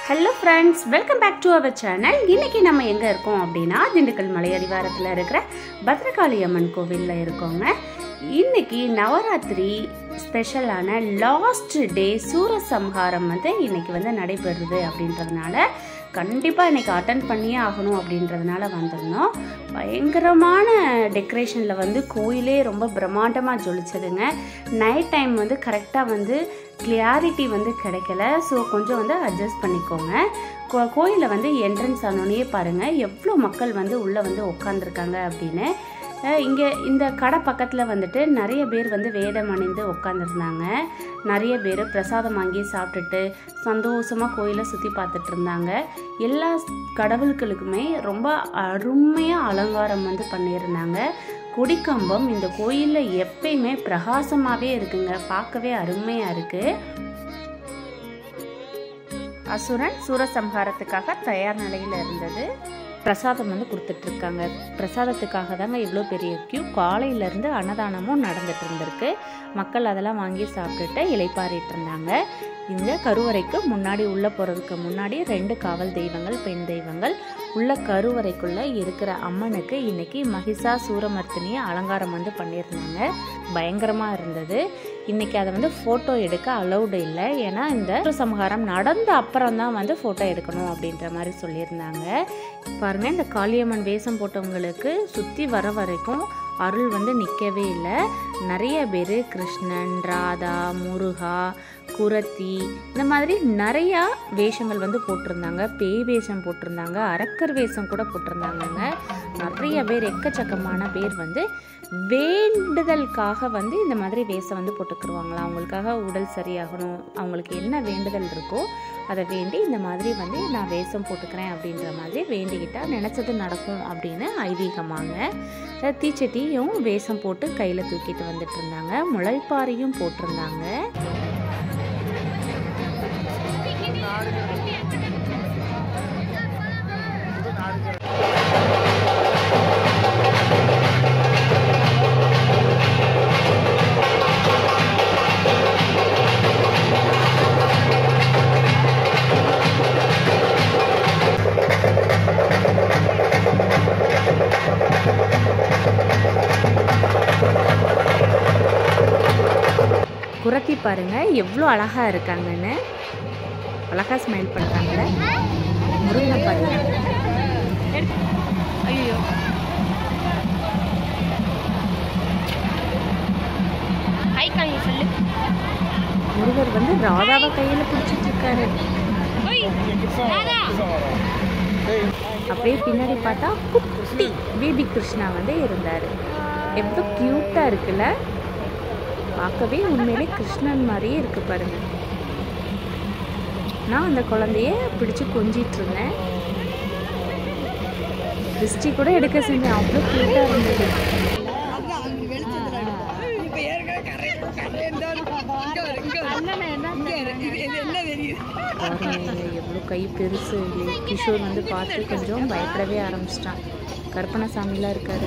Hello friends welcome back to our channel இன்னைக்கு நம்ம எங்கே இருக்கோம் அப்படின்னா திண்டுக்கல் மலையடிவாரத்தில் இருக்கிற பத்ரகாளி அம்மன் கோவிலில் இருக்கோங்க இன்னைக்கு நவராத்திரி ஸ்பெஷலான லாஸ்ட் டே சூரசம்ஹாரம் வந்து இன்னைக்கு வந்து நடைபெறுது அப்படின்றதுனால கண்டிப்பாக இன்னைக்கு அட்டன் பண்ணியே ஆகணும் அப்படின்றதுனால வந்திருந்தோம் பயங்கரமான டெக்கரேஷனில் வந்து கோயிலே ரொம்ப பிரம்மாண்டமாக ஜொலிச்சதுங்க நைட் டைம் வந்து கரெக்டாக வந்து கிளியாரிட்டி வந்து கிடைக்கல ஸோ கொஞ்சம் வந்து அட்ஜஸ்ட் பண்ணிக்கோங்க கோ கோயிலில் வந்து என்ட்ரன்ஸ் ஆனோடனே பாருங்கள் எவ்வளோ மக்கள் வந்து உள்ளே வந்து உட்காந்துருக்காங்க அப்படின்னு இங்கே இந்த கடை பக்கத்தில் வந்துட்டு நிறைய பேர் வந்து வேடம் அணிந்து உட்காந்துருந்தாங்க நிறைய பேர் பிரசாதம் வாங்கி சாப்பிட்டுட்டு சந்தோஷமாக கோயிலை சுற்றி பார்த்துட்டு இருந்தாங்க எல்லா கடவுள்களுக்குமே ரொம்ப அருமையாக அலங்காரம் வந்து பண்ணியிருந்தாங்க கொடிக்கம்பம் இந்த கோயிலில் எப்பயுமே பிரகாசமாகவே இருக்குங்க பார்க்கவே அருமையாக இருக்குது அசுரன் சூரசம்ஹாரத்துக்காக தயார் நிலையில் இருந்தது பிரசாதம் வந்து கொடுத்துட்ருக்காங்க பிரசாதத்துக்காக தாங்க இவ்வளோ பெரிய க்யூ காலையிலேருந்து அன்னதானமும் நடந்துட்டு இருந்திருக்கு மக்கள் அதெல்லாம் வாங்கி சாப்பிட்டுட்டு இலைப்பாரிட்டு இருந்தாங்க இந்த கருவறைக்கு முன்னாடி உள்ளே போகிறதுக்கு முன்னாடி ரெண்டு காவல் தெய்வங்கள் பெண் தெய்வங்கள் உள்ள கருவறைக்குள்ளே இருக்கிற அம்மனுக்கு இன்னைக்கு மகிஷா சூரமர்த்தினியை அலங்காரம் வந்து பண்ணியிருந்தாங்க பயங்கரமாக இருந்தது இன்னைக்கு அதை வந்து ஃபோட்டோ எடுக்க அலௌடு இல்லை ஏன்னா இந்த சமகாரம் நடந்த அப்புறம் தான் வந்து ஃபோட்டோ எடுக்கணும் அப்படின்ற மாதிரி சொல்லியிருந்தாங்க பாருங்க இந்த காளியம்மன் வேஷம் போட்டவங்களுக்கு சுற்றி வர வரைக்கும் அருள் வந்து நிற்கவே இல்லை நிறைய பேர் கிருஷ்ணன் ராதா முருகா குரத்தி இந்த மாதிரி நிறையா வேஷங்கள் வந்து போட்டிருந்தாங்க பேய் வேஷம் போட்டிருந்தாங்க அரக்கர் வேஷம் கூட போட்டிருந்தாங்கங்க நிறைய பேர் எக்கச்சக்கமான பேர் வந்து வேண்டுதலுக்காக வந்து இந்த மாதிரி வேஷம் வந்து போட்டுக்கிருவாங்களா அவங்களுக்காக உடல் சரியாகணும் அவங்களுக்கு என்ன வேண்டுதல் இருக்கோ அதை வேண்டி இந்த மாதிரி வந்து நான் வேஷம் போட்டுக்கிறேன் அப்படின்ற மாதிரி வேண்டிக்கிட்டால் நினச்சது நடக்கும் அப்படின்னு ஐதீகமாங்க தீச்சட்டியும் வேஷம் போட்டு கையில் தூக்கிட்டு வந்துட்டு இருந்தாங்க முளைப்பாறையும் போட்டிருந்தாங்க குரத்தி பாருங்க எவ்வளோ அழகா இருக்காங்கன்னு அழகா ஸ்மைல் பண்ணுறாங்கல்ல முருகனை பாருங்க ஐயோ ஹை காணி சொல்லு முருகர் வந்து ராதாவை கையில் பிடிச்சிட்டு இருக்காரு ஓய் ராதா அப்படியே பின்னாடி பார்த்தா குட்டி பேபி கிருஷ்ணா வந்து இருந்தார் எவ்வளோ க்யூட்டாக இருக்குல்ல பார்க்கவே உண்மையிலே கிருஷ்ணன் மாதிரியே இருக்கு பாருங்க நான் அந்த குழந்தைய பிடிச்சு கொஞ்சிட்டு இருந்தேன் திருஷ்டி கூட எடுக்க செஞ்சேன் அவ்வளோ க்யூட்டாக இருந்தது பாருங்க எவ்வளோ கை பெருசு இல்லை கிஷோர் வந்து பார்த்து கொஞ்சம் பயப்படவே ஆரம்பிச்சிட்டான் கற்பனசாமிலாம் இருக்காரு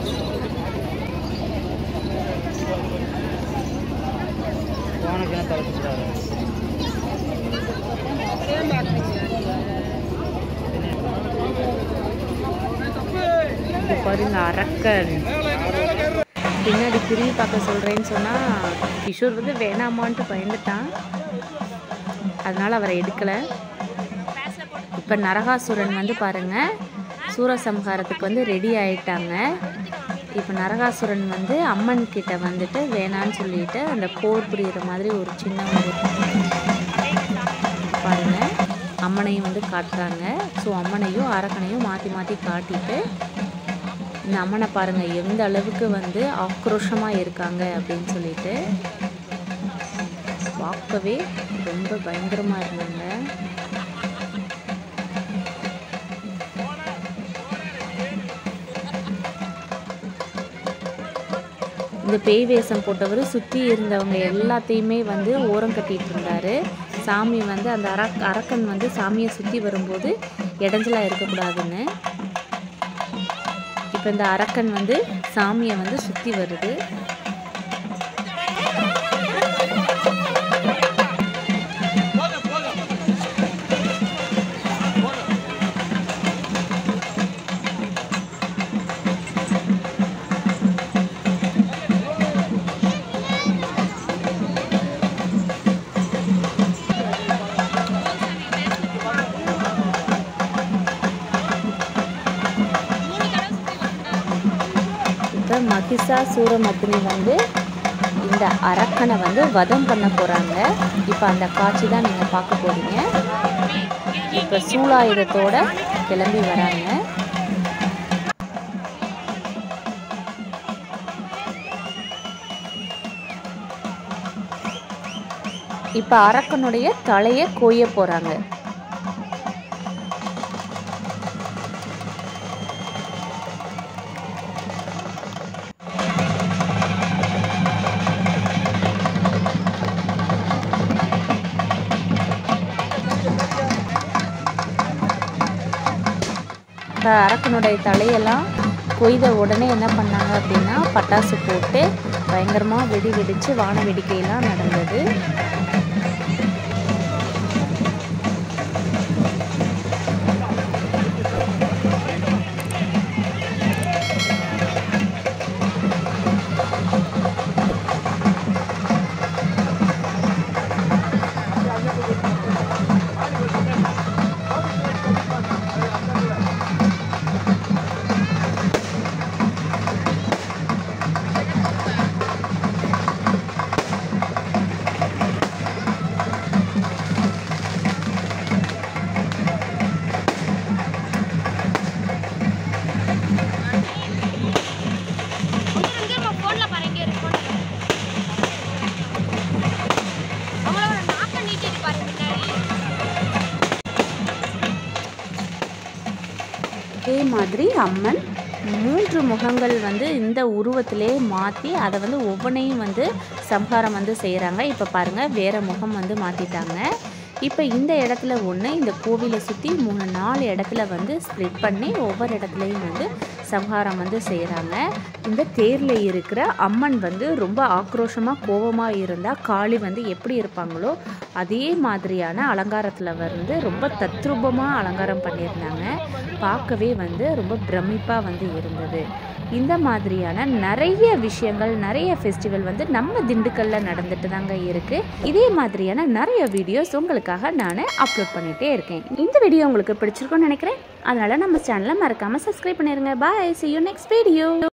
இது பாருங்க அரக்கன் பின்னாடி திரும்பி பார்க்க சொல்கிறேன்னு சொன்னால் கிஷோர் வந்து வேணாமான்ட்டு பயந்துட்டான் அதனால் அவரை எடுக்கலை இப்போ நரகாசுரன் வந்து பாருங்க சூரசம்ஹாரத்துக்கு வந்து ரெடி ஆயிட்டாங்க இப்போ நரகாசுரன் வந்து அம்மன் கிட்ட வந்துட்டு வேணான்னு சொல்லிட்டு அந்த போர் புரியுற மாதிரி ஒரு சின்ன ஒரு பாருங்க அம்மனையும் வந்து காட்டுறாங்க ஸோ அம்மனையும் அரக்கனையும் மாற்றி மாற்றி காட்டிட்டு இந்த அம்மனை பாருங்க எந்த அளவுக்கு வந்து ஆக்ரோஷமாக இருக்காங்க அப்படின்னு சொல்லிட்டு பார்க்கவே ரொம்ப பயங்கரமாக இருந்தாங்க இந்த பேய் வேஷம் போட்டவர் சுற்றி இருந்தவங்க எல்லாத்தையுமே வந்து ஓரம் கட்டிட்டு இருந்தாரு சாமி வந்து அந்த அரக் அரக்கன் வந்து சாமியை சுற்றி வரும்போது இடைஞ்சலாக இருக்கக்கூடாதுன்னு இப்போ இந்த அரக்கன் வந்து சாமியை வந்து சுற்றி வருது மகிஷா சூரமத்தினி வந்து இந்த அரக்கனை வந்து வதம் பண்ண போகிறாங்க இப்போ அந்த காட்சி தான் நீங்கள் பார்க்க போறீங்க இப்போ சூலாயுதத்தோட கிளம்பி வராங்க இப்போ அரக்கனுடைய தலையை கொய்ய போகிறாங்க இப்போ அரக்கனுடைய தலையெல்லாம் கொய்த உடனே என்ன பண்ணாங்க அப்படின்னா பட்டாசு போட்டு பயங்கரமாக வெடி வெடித்து வான வேடிக்கையெல்லாம் நடந்தது இங்க நம்ம போன்ல பாருங்க இங்க இருக்கு phone. அவங்கள ஒரு நாக்க நீட்டிட்டு பாருங்க முன்னாடி அதே மாதிரி அம்மன் மூன்று முகங்கள் வந்து இந்த உருவத்திலே மாற்றி அதை வந்து ஒவ்வொன்றையும் வந்து சம்ஹாரம் வந்து செய்கிறாங்க இப்போ பாருங்கள் வேறு முகம் வந்து மாற்றிட்டாங்க இப்போ இந்த இடத்துல ஒன்று இந்த கோவிலை சுற்றி மூணு நாலு இடத்துல வந்து ஸ்ப்ளிட் பண்ணி ஒவ்வொரு இடத்துலையும் வந்து சம்ஹாரம் வந்து செய்கிறாங்க இந்த தேரில் இருக்கிற அம்மன் வந்து ரொம்ப ஆக்ரோஷமாக கோபமாக இருந்தால் காளி வந்து எப்படி இருப்பாங்களோ அதே மாதிரியான அலங்காரத்தில் வந்து ரொம்ப தத்ரூபமாக அலங்காரம் பண்ணியிருந்தாங்க பார்க்கவே வந்து ரொம்ப பிரமிப்பாக வந்து இருந்தது இந்த மாதிரியான நிறைய விஷயங்கள் நிறைய ஃபெஸ்டிவல் வந்து நம்ம திண்டுக்கல்ல நடந்துட்டு தாங்க இருக்குது இதே மாதிரியான நிறைய வீடியோஸ் உங்களுக்காக நான் அப்லோட் பண்ணிகிட்டே இருக்கேன் இந்த வீடியோ உங்களுக்கு பிடிச்சிருக்கும்னு நினைக்கிறேன் அதனால் நம்ம சேனலை மறக்காமல் சப்ஸ்கிரைப் பண்ணிடுங்க bye see you next video